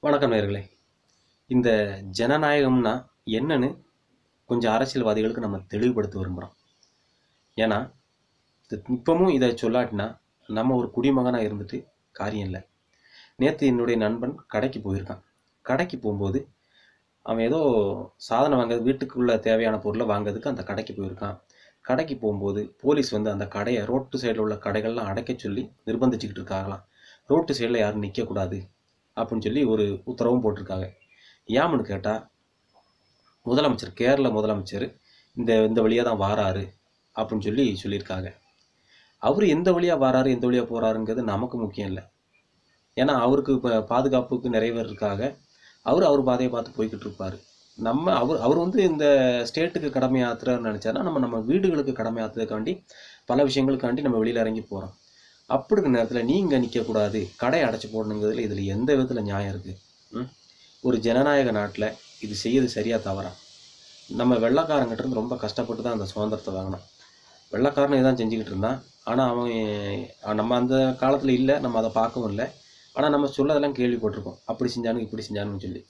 வணக்கம் நேர்களே இந்த ஜனநாயகம்னா என்னன்னு கொஞ்சம் அரசியல்வாதிகளுக்கு நம்ம தெளிவுபடுத்த விரும்புகிறோம் ஏன்னா இது இப்பவும் இதை சொல்லாட்டினா நம்ம ஒரு குடிமகனாக இருந்துட்டு காரியம் இல்லை நேற்று என்னுடைய நண்பன் கடைக்கு போயிருக்கான் கடைக்கு போகும்போது அவன் ஏதோ சாதனம் வாங்க வீட்டுக்குள்ள தேவையான பொருளை வாங்குறதுக்கு அந்த கடைக்கு போயிருக்கான் கடைக்கு போகும்போது போலீஸ் வந்து அந்த கடையை ரோட்டு சைடில் உள்ள கடைகள்லாம் அடைக்க சொல்லி நிர்பந்திச்சுக்கிட்டு இருக்காங்களாம் ரோட்டு சைடில் யாரும் நிற்கக்கூடாது அப்படின்னு சொல்லி ஒரு உத்தரவும் போட்டிருக்காங்க ஏன்னு கேட்டால் முதலமைச்சர் கேரள முதலமைச்சர் இந்த இந்த வழியாக தான் வாராரு அப்படின்னு சொல்லி சொல்லியிருக்காங்க அவர் எந்த வழியாக வாராரு எந்த வழியாக போகிறாருங்கிறது நமக்கு முக்கியம் இல்லை ஏன்னா அவருக்கு இப்போ பாதுகாப்புக்கு நிறைய பேர் இருக்காங்க அவர் அவர் பாதையை பார்த்து போய்கிட்டு இருப்பார் நம்ம அவர் அவர் வந்து இந்த ஸ்டேட்டுக்கு கடமை ஆத்துறாருன்னு நினச்சாருன்னா நம்ம நம்ம வீடுகளுக்கு கடமை ஆத்துறதுக்காண்டி பல விஷயங்களுக்காண்டி நம்ம வெளியில் இறங்கி போகிறோம் அப்படி இருக்கிற நேரத்தில் நீங்கள் நிற்கக்கூடாது கடை அடைச்சி போடணுங்கிறதுல இதில் எந்த விதத்தில் நியாயம் இருக்குது ம்? ஒரு ஜனநாயக நாட்டில் இது செய்யறது சரியா தவறா நம்ம வெள்ளைக்காரங்கிட்ட இருந்து ரொம்ப கஷ்டப்பட்டு தான் அந்த சுதந்திரத்தை வாங்கினோம் வெள்ளைக்காரன் இதான் செஞ்சுக்கிட்டு இருந்தான் ஆனால் அவன் அஹ் நம்ம அந்த காலத்தில் இல்லை நம்ம அதை பார்க்கவும் இல்லை ஆனால் நம்ம சொல்லதெல்லாம் கேள்விப்பட்டிருக்கோம் அப்படி செஞ்சானு இப்படி செஞ்சானுன்னு சொல்லி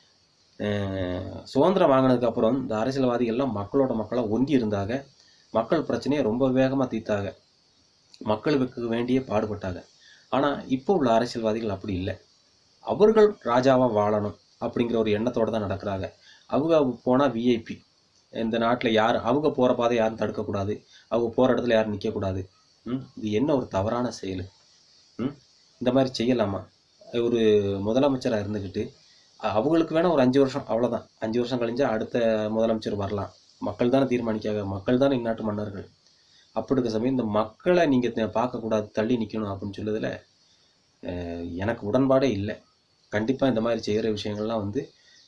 அஹ் சுதந்திரம் வாங்கினதுக்கு அப்புறம் இந்த அரசியல்வாதிகள்லாம் மக்களோட மக்களாக ஒந்தி இருந்தாங்க மக்கள் பிரச்சனையை ரொம்ப வேகமாக தீர்த்தாங்க மக்களுக்கு வேண்டிய பாடுபட்டாங்க ஆனால் இப்போ உள்ள அரசியல்வாதிகள் அப்படி இல்லை அவர்கள் ராஜாவாக வாழணும் அப்படிங்கிற ஒரு எண்ணத்தோடு தான் நடக்கிறாங்க அவங்க போனால் விஐபி இந்த நாட்டில் யார் அவங்க போகிற பாதை யாரும் தடுக்கக்கூடாது அவங்க போகிற இடத்துல யாரும் நிற்கக்கூடாது ம் இது என்ன ஒரு தவறான செயல் ம் இந்த மாதிரி செய்யலாமா ஒரு முதலமைச்சராக இருந்துக்கிட்டு அ- அவங்களுக்கு வேணால் ஒரு அஞ்சு வருஷம் அவ்வளோதான் அஞ்சு வருஷம் கழிஞ்சா அடுத்த முதலமைச்சர் வரலாம் மக்கள் தானே தீர்மானிக்காங்க மக்கள் தானே இந்நாட்டு மன்னர்கள் அப்படி இருக்க சமயம் இந்த மக்களை நீங்கள் பார்க்கக்கூடாது தள்ளி நிற்கணும் அப்படின்னு சொல்லுறதுல அஹ், எனக்கு உடன்பாடே இல்லை கண்டிப்பாக இந்த மாதிரி செய்கிற விஷயங்கள்லாம் வந்து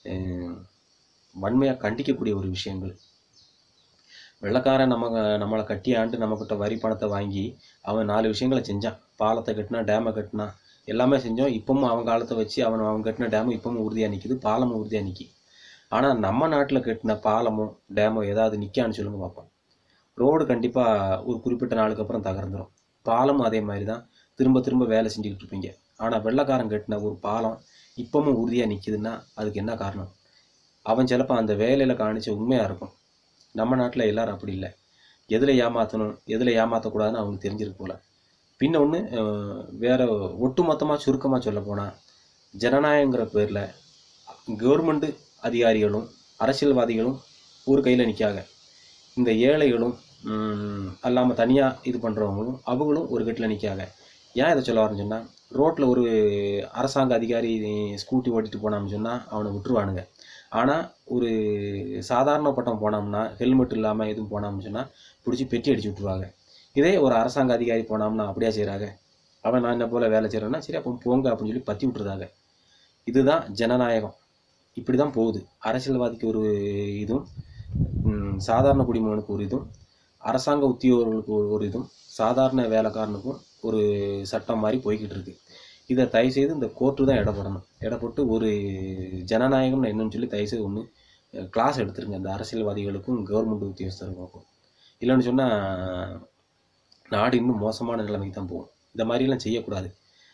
வன்மையாக கண்டிக்கக்கூடிய ஒரு விஷயங்கள் வெள்ளைக்காரன் நம்ம நம்மளை கட்டி ஆண்டு நம்மக்கிட்ட வரி பணத்தை வாங்கி அவன் நாலு விஷயங்களை செஞ்சான் பாலத்தை கட்டினா டேமை கட்டினா எல்லாமே செஞ்சோம் இப்பவும் அவன் காலத்தை வச்சு அவன் அவன் கட்டின டேமும் இப்பவும் உறுதியாக நிற்கிது பாலமும் உறுதியாக நிற்கி ஆனால் நம்ம நாட்டில் கட்டின பாலமோ டேமோ ஏதாவது நிற்கான்னு சொல்லுங்க பார்ப்போம் ரோடு கண்டிப்பாக ஒரு குறிப்பிட்ட நாளுக்கு அப்புறம் தகர்ந்துடும் பாலமும் அதே மாதிரி தான் திரும்ப திரும்ப வேலை செஞ்சுக்கிட்டு இருப்பீங்க ஆனால் வெள்ளைக்காரன் கட்டின ஒரு பாலம் இப்பவும் உறுதியாக நிற்கிதுன்னா அதுக்கு என்ன காரணம் அவன் சிலப்போ அந்த வேலையில் காணிச்ச உண்மையாக இருக்கும் நம்ம நாட்டில் எல்லாரும் அப்படி இல்லை எதில் ஏமாற்றணும் எதில் ஏமாற்றக்கூடாதுன்னு அவங்களுக்கு தெரிஞ்சிருக்கு போல பின்ன ஒன்று வேற ஒட்டுமொத்தமாக சுருக்கமாக சொல்ல போனால் ஜனநாயகங்கிற பேரில் கவர்மெண்ட்டு அதிகாரிகளும் அரசியல்வாதிகளும் ஒரு கையில் நிற்காங்க இந்த ஏழைகளும் அல்லாமல் தனியாக இது பண்ணுறவங்களும் அவங்களும் ஒரு கட்டில் நிற்காங்க ஏன் இதை சொல்ல வரேன்னு சொன்னால் ரோட்டில் ஒரு அரசாங்க அதிகாரி ஸ்கூட்டி ஓட்டிட்டு போனான்னு சொன்னால் அவனை விட்டுருவானுங்க ஆனால் ஒரு சாதாரண பட்டம் போனோம்னா ஹெல்மெட் இல்லாமல் எதுவும் போனோம்னு சொன்னால் பிடிச்சி பெட்டி அடிச்சு விட்ருவாங்க இதே ஒரு அரசாங்க அதிகாரி போனோம்னா அப்படியா செய்கிறாங்க அவன் நான் என்ன போல் வேலை செய்கிறேன்னா சரி அப்போ போங்க அப்படின்னு சொல்லி பற்றி விட்டுருதாங்க இதுதான் ஜனநாயகம் இப்படி தான் போகுது அரசியல்வாதிக்கு ஒரு இதுவும் ம், சாதாரண குடிமகனுக்கு ஒரு இதுவும் அரசாங்க உத்தியோகர்களுக்கு ஒரு ஒரு இதுவும் சாதாரண வேலைக்காரனுக்கும் ஒரு சட்டம் மாதிரி போய்கிட்டு இருக்கு இதை தயவுசெய்து இந்த கோர்ட்டு தான் இடப்படணும் இடப்பட்டு ஒரு ஜனநாயகம்னு என்னன்னு சொல்லி தயவுசெய்து ஒன்று கிளாஸ் எடுத்துருங்க இந்த அரசியல்வாதிகளுக்கும் கவர்மெண்ட் உத்தியோகஸ்தர்களுக்கும் இல்லைன்னு சொன்னால் நாடு இன்னும் மோசமான நிலைமைக்கு தான் போகும் இந்த மாதிரிலாம் செய்யக்கூடாது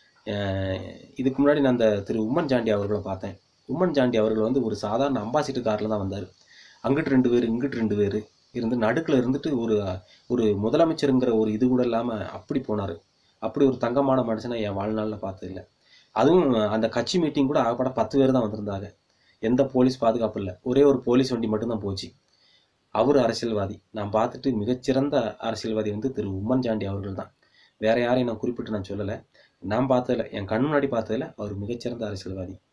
அஹ் இதுக்கு முன்னாடி நான் அந்த திரு உம்மன் சாண்டி அவர்களை பார்த்தேன் உம்மன் சாண்டி அவர்கள் வந்து ஒரு சாதாரண அம்பாசிடர் காரில் தான் வந்தார் அங்கிட்டு ரெண்டு பேர் இங்கிட்டு ரெண்டு பேர் இருந்து நடுக்கில் இருந்துட்டு ஒரு ஒரு முதலமைச்சருங்கிற ஒரு இது கூட இல்லாமல் அப்படி போனார் அப்படி ஒரு தங்கமான மனுஷனை என் வாழ்நாளில் பார்த்ததில்ல அதுவும் அந்த கட்சி மீட்டிங் கூட ஆகப்பட பத்து பேர் தான் வந்திருந்தாங்க எந்த போலீஸ் பாதுகாப்பு இல்லை ஒரே ஒரு போலீஸ் வண்டி மட்டும்தான் போச்சு அவர் அரசியல்வாதி நான் பார்த்துட்டு மிகச்சிறந்த அரசியல்வாதி வந்து திரு உம்மன் சாண்டி அவர்கள் தான் வேற யாரையும் நான் குறிப்பிட்டு நான் சொல்லலை நான் பார்த்ததில்ல என் கண் முன்னாடி பார்த்ததில்ல அவர் மிகச்சிறந்த அரசியல்வாதி